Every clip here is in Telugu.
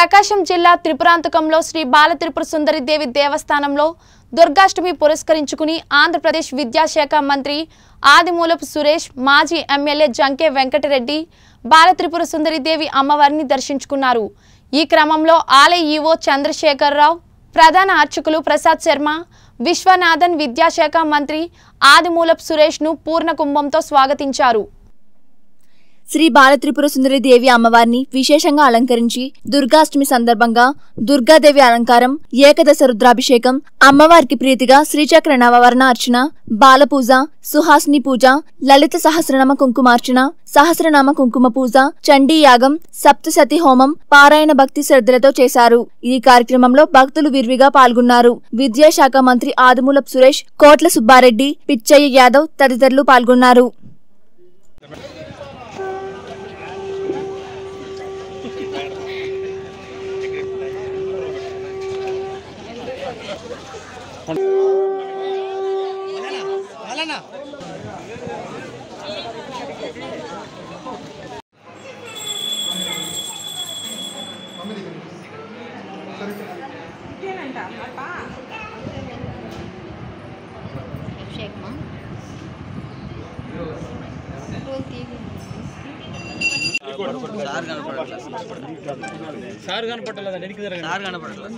ప్రకాశం జిల్లా త్రిపురాంతకంలో శ్రీ బాలత్రిపుర సుందరి దేవి దేవస్థానంలో దుర్గాష్టమి పురస్కరించుకుని ఆంధ్రప్రదేశ్ విద్యాశాఖ మంత్రి ఆదిమూలపు సురేష్ మాజీ ఎమ్మెల్యే జంకే వెంకటరెడ్డి బాలత్రిపుర సుందరి దేవి అమ్మవారిని దర్శించుకున్నారు ఈ క్రమంలో ఆలయ ఈవో చంద్రశేఖరరావు ప్రధాన అర్చకులు ప్రసాద్ శర్మ విశ్వనాథన్ విద్యాశాఖ మంత్రి ఆదిమూలపు సురేష్ను పూర్ణ కుంభంతో స్వాగతించారు శ్రీ బాలత్రిపుర సుందరి దేవి అమ్మవారిని విశేషంగా అలంకరించి దుర్గాష్టమి సందర్భంగా దుర్గాదేవి అలంకారం ఏకదశ రుద్రాభిషేకం అమ్మవారికి ప్రీతిగా శ్రీచక్ర నవవర్ణ అర్చన బాలపూజ సుహాసిని పూజ లలిత సహస్రనామ కుంకుమార్చన సహస్రనామ కుంకుమ పూజ చండీ యాగం సప్తసతి హోమం పారాయణ భక్తి శ్రద్ధలతో చేశారు ఈ కార్యక్రమంలో భక్తులు విరివిగా పాల్గొన్నారు విద్యాశాఖ మంత్రి ఆదిమూలపు సురేష్ కోట్ల సుబ్బారెడ్డి పిచ్చయ్య యాదవ్ తదితరులు పాల్గొన్నారు సార్ కనపట్టలేదా వెనక్కి జరగండి సార్ కనపడట్లేదు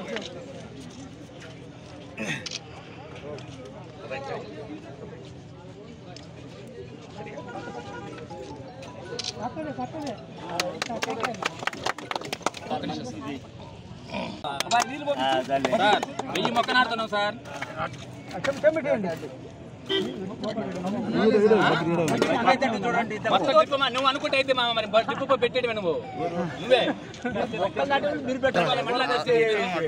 సార్ వెయ్యి మొక్క నాడుతున్నాం సార్ మొత్తం తిప్పమా నువ్వు అనుకుంటే అయితే మా మరి తిప్పు పెట్టేది నువ్వు నువ్వే మొక్కలు నాటి మీరు పెట్టాలి మళ్ళీ చేస్తే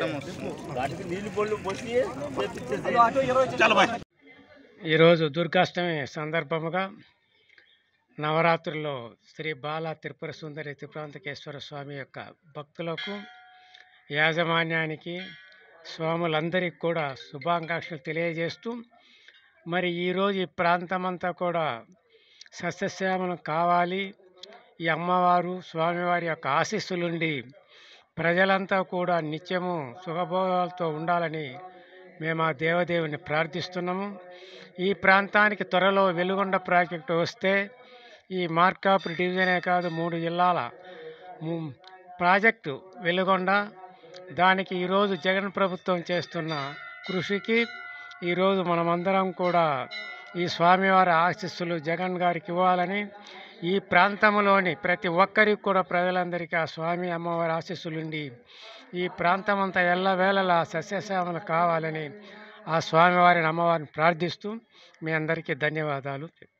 ఈరోజు దుర్గాష్టమి సందర్భముగా నవరాత్రుల్లో శ్రీ బాల త్రిపుర సుందరి త్రిపురాంతకేశ్వర స్వామి యొక్క భక్తులకు యాజమాన్యానికి స్వాములందరికీ కూడా శుభాకాంక్షలు తెలియజేస్తూ మరి ఈరోజు ఈ ప్రాంతమంతా కూడా సస్యశ్యామలం కావాలి ఈ అమ్మవారు స్వామివారి యొక్క ఆశీస్సులుండి ప్రజలంతా కూడా నిత్యము సుఖభోగాలతో ఉండాలని మేము ఆ దేవదేవుని ప్రార్థిస్తున్నాము ఈ ప్రాంతానికి త్వరలో వెలుగొండ ప్రాజెక్టు వస్తే ఈ మార్కాపురి డివిజనే కాదు మూడు జిల్లాల ము- ప్రాజెక్టు వెలుగొండ దానికి ఈరోజు జగన్ ప్రభుత్వం చేస్తున్న కృషికి ఈరోజు మనమందరం కూడా ఈ స్వామివారి ఆశీస్సులు జగన్ గారికి ఇవ్వాలని ఈ ప్రాంతంలోని ప్రతి ఒక్కరికి కూడా ప్రజలందరికీ ఆ స్వామి అమ్మవారి ఆశీస్సులుండి ఈ ప్రాంతం అంతా ఎల్లవేళలా సస్యశ్యామలు కావాలని ఆ స్వామివారిని అమ్మవారిని ప్రార్థిస్తూ మీ అందరికీ ధన్యవాదాలు